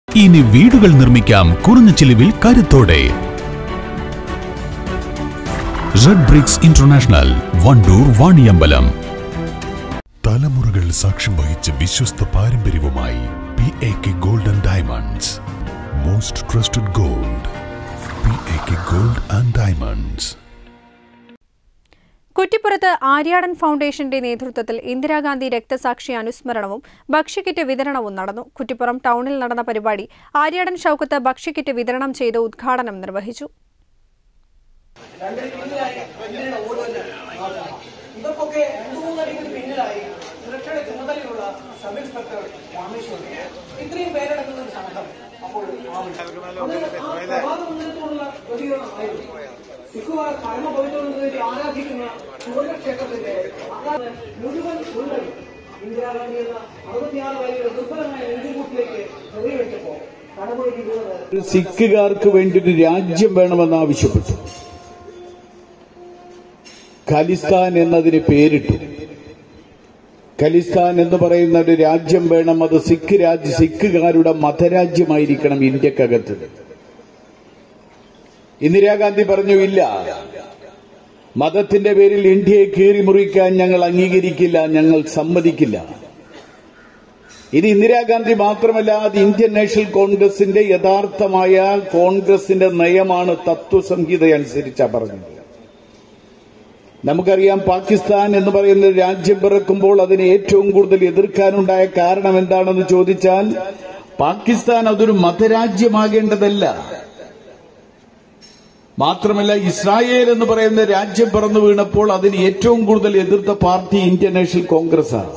ഇനി വീടുകൾ നിർമ്മിക്കാം കുറഞ്ഞ ചിലവിൽ കരുത്തോടെ red BRICS international Wandoor Vaniyambalam തലമുറകൾ സാക്ഷ്യം വഹിച്ച വിശ്വസ്ത പാരമ്പര്യവുമായി P A K gold and diamonds most trusted gold P A K gold and diamonds കുറ്റിപ്പുറത്ത് Aryadan ഫൗണ്ടേഷന്റെ നേതൃത്വത്തിൽ ഇന്ദിരാഗാന്ധി രക്തസാക്ഷി അനുസ്മരണവും ഭക്ഷ്യക്കിറ്റ് വിതരണവും നടന്നു കുറ്റിപ്പുറം ടൗണിൽ നടന്ന പരിപാടി ആര്യാടൻ ഷൌക്കത്ത് ഭക്ഷ്യക്കിറ്റ് വിതരണം ചെയ്ത് ഉദ്ഘാടനം നിർവഹിച്ചു ഇവർക്കൊക്കെ രണ്ടു മൂന്നടിക്ക് പിന്നിലായി സുരക്ഷയുടെ ചുമതലയുള്ള സബ് ഇൻസ്പെക്ടർ രാമേശ്വരൻ ഇത്രയും പേരടങ്ങുന്ന ഒരു സംഘം അപ്പോൾ പ്രഭാതമുന്നേറ്റമുള്ള പ്രതികരണമായിരുന്നു സിഖുകാർ പരമപവിത്രതയിൽ ആരാധിക്കുന്ന സുവർണക്ഷേത്രത്തിന്റെ ആരാധന മുഴുവൻ ഉള്ളി ഇന്ദിരാഗാന്ധി എന്ന അറുപത്തിയാറ് വയസ്സുള്ള ദുർബലമായ നെഞ്ചുകൂട്ടിലേക്ക് എറിവെച്ചപ്പോ കടമുഴക്കി വീണത് ഒരു സിഖുകാർക്ക് വേണ്ടി ഒരു രാജ്യം വേണമെന്ന് ആവശ്യപ്പെട്ടു ഖലിസ്ഥാൻ എന്നതിന് പേരിട്ടു ഖലിസ്ഥാൻ എന്ന് പറയുന്ന ഒരു രാജ്യം വേണം അത് സിഖ് രാജ്യ സിഖുകാരുടെ മതരാജ്യമായിരിക്കണം ഇന്ത്യക്കകത്ത് ഇന്ദിരാഗാന്ധി പറഞ്ഞു ഇല്ല മതത്തിന്റെ പേരിൽ ഇന്ത്യയെ കീറിമുറിക്കാൻ ഞങ്ങൾ അംഗീകരിക്കില്ല ഞങ്ങൾ സമ്മതിക്കില്ല ഇത് ഇന്ദിരാഗാന്ധി മാത്രമല്ല അത് ഇന്ത്യൻ നാഷണൽ കോൺഗ്രസിന്റെ യഥാർത്ഥമായ കോൺഗ്രസിന്റെ നയമാണ് തത്വസംഹിത അനുസരിച്ചാ പറഞ്ഞത് നമുക്കറിയാം പാകിസ്ഥാൻ എന്ന് പറയുന്ന ഒരു രാജ്യം പിറക്കുമ്പോൾ അതിനെ ഏറ്റവും കൂടുതൽ എതിർക്കാനുണ്ടായ കാരണം എന്താണെന്ന് ചോദിച്ചാൽ പാകിസ്ഥാൻ അതൊരു മതരാജ്യമാകേണ്ടതല്ല മാത്രമല്ല ഇസ്രായേൽ എന്ന് പറയുന്ന രാജ്യം പിറന്നു വീണപ്പോൾ അതിന് ഏറ്റവും കൂടുതൽ എതിർത്ത പാർട്ടി ഇന്ത്യൻ നാഷണൽ കോൺഗ്രസാണ്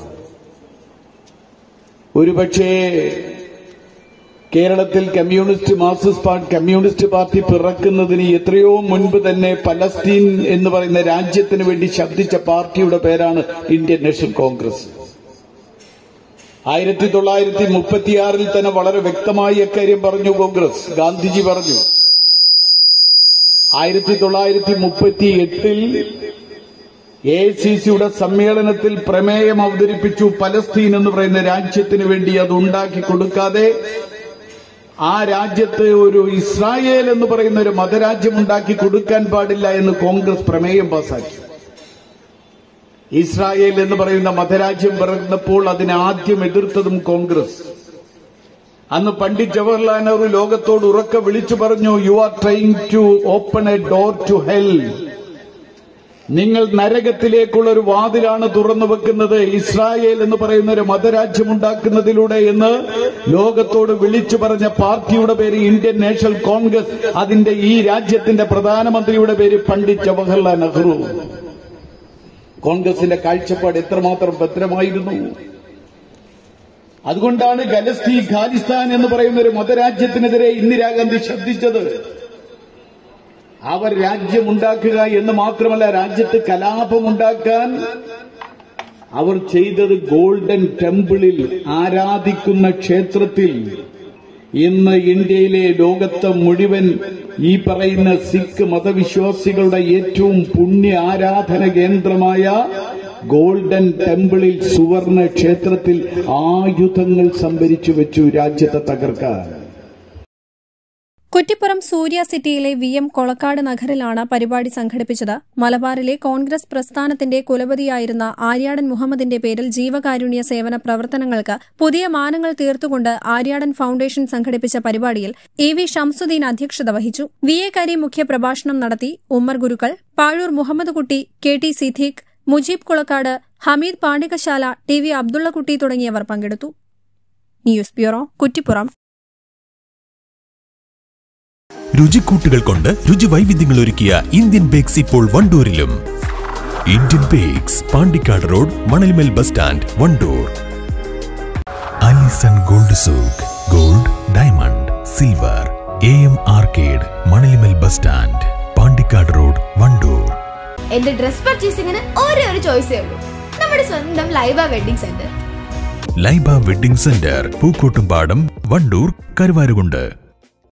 ഒരുപക്ഷേ കേരളത്തിൽ communist Marxist party communist party പിറക്കുന്നതിന് എത്രയോ മുൻപ് തന്നെ പലസ്തീൻ എന്ന് പറയുന്ന രാജ്യത്തിന് വേണ്ടി ശബ്ദിച്ച പാർട്ടിയുടെ പേരാണ് ഇന്ത്യൻ നാഷണൽ കോൺഗ്രസ് ആയിരത്തി തൊള്ളായിരത്തി മുപ്പത്തിയാറിൽ തന്നെ വളരെ വ്യക്തമായി അക്കാര്യം പറഞ്ഞു കോൺഗ്രസ് ഗാന്ധിജി പറഞ്ഞു ആയിരത്തി തൊള്ളായിരത്തി മുപ്പത്തി എട്ടിൽ എ സി സിയുടെ സമ്മേളനത്തിൽ പ്രമേയം അവതരിപ്പിച്ചു പലസ്തീൻ എന്ന് പറയുന്ന രാജ്യത്തിന് വേണ്ടി അത് ഉണ്ടാക്കി കൊടുക്കാതെ ആ രാജ്യത്ത് ഒരു ഇസ്രായേൽ എന്ന് പറയുന്ന ഒരു മതരാജ്യം ഉണ്ടാക്കി കൊടുക്കാൻ പാടില്ല എന്ന് കോൺഗ്രസ് പ്രമേയം പാസാക്കി ഇസ്രായേൽ എന്ന് പറയുന്ന മതരാജ്യം പിറന്നപ്പോൾ അതിനെ ആദ്യം എതിർത്തതും കോൺഗ്രസ് അന്ന് പണ്ഡിറ്റ് ജവഹർലാൽ നെഹ്റു ലോകത്തോട് ഉറക്കെ വിളിച്ചു പറഞ്ഞു you are trying to open a door to hell നിങ്ങൾ നരകത്തിലേക്കുള്ള ഒരു വാതിലാണ് തുറന്നു വെക്കുന്നത് ഇസ്രായേൽ എന്ന് പറയുന്ന ഒരു മതരാജ്യം ഉണ്ടാക്കുന്നതിലൂടെ എന്ന് ലോകത്തോട് വിളിച്ചു പറഞ്ഞ പാർട്ടിയുടെ പേര് ഇന്ത്യൻ നാഷണൽ കോൺഗ്രസ് അതിന്റെ ഈ രാജ്യത്തിന്റെ പ്രധാനമന്ത്രിയുടെ പേര് പണ്ഡിറ്റ് ജവഹർലാൽ നെഹ്റു കോൺഗ്രസിന്റെ കാഴ്ചപ്പാട് എത്രമാത്രം ഭദ്രമായിരുന്നു അതുകൊണ്ടാണ് ഗലസ്തി ഖാലിസ്ഥാൻ എന്ന് പറയുന്ന ഒരു മതരാജ്യത്തിനെതിരെ ഇന്ദിരാഗാന്ധി ശബ്ദിച്ചത് അവർ രാജ്യമുണ്ടാക്കുക എന്ന് മാത്രമല്ല രാജ്യത്ത് കലാപമുണ്ടാക്കാൻ അവർ ചെയ്തത് ഗോൾഡൻ ടെമ്പിളിൽ ആരാധിക്കുന്ന ക്ഷേത്രത്തിൽ ഇന്ന് ഇന്ത്യയിലെ ലോകത്തെ മുഴുവൻ ഈ പറയുന്ന സിഖ് മതവിശ്വാസികളുടെ ഏറ്റവും പുണ്യ ആരാധന കേന്ദ്രമായ ഗോൾഡൻ ടെമ്പിളിൽ സുവർണ ക്ഷേത്രത്തിൽ ആയുധങ്ങൾ സംഭരിച്ചു വെച്ചു രാജ്യത്തെ തകർക്കാൻ കുറ്റിപ്പുറം സൂര്യ സിറ്റിയിലെ വി എം കൊളക്കാട് നഗറിലാണ് പരിപാടി സംഘടിപ്പിച്ചത് മലബാറിലെ കോൺഗ്രസ് പ്രസ്ഥാനത്തിന്റെ കുലപതിയായിരുന്ന ആര്യാടൻ മുഹമ്മദിന്റെ പേരിൽ ജീവകാരുണ്യ സേവന പ്രവർത്തനങ്ങൾക്ക് പുതിയ മാനങ്ങൾ തീർത്തുകൊണ്ട് ആര്യാടൻ ഫൌണ്ടേഷൻ സംഘടിപ്പിച്ച പരിപാടിയിൽ എ വി ഷംസുദ്ദീൻ അധ്യക്ഷത വഹിച്ചു വി എ കരീം മുഖ്യപ്രഭാഷണം നടത്തി ഉമ്മർ ഗുരുക്കൾ Pazhoor Muhammad Kutty K T Siddique Mujeeb Kulakkad Hameed Pandikasala T V Abdullakutty തുടങ്ങിയവർ പങ്കെടുത്തു ന്യൂസ് ബ്യൂറോ കുറ്റിപ്പുറം രുചിക്കൂട്ടുകൾ കൊണ്ട് രുചി വൈവിധ്യങ്ങൾ ഒരുക്കിയ ഇന്ത്യൻ ബേക്സ് ഇപ്പോൾ വണ്ടൂരിലും Indian bakes Pandikkad road Manalmel bus stand Wandoor Alison gold souk gold diamond silver A M arcade Manalimal bus stand Pandikkad road Wandoor എന്റെ ഡ്രസ് പർച്ചേസിംഗിന് ഒരേ ഒരു ചോയ്സേ ഉള്ളൂ നമ്മുടെ സ്വന്തം Laiba wedding centre Laiba wedding centre Pookkottumpadam Wandoor Karuvarakundu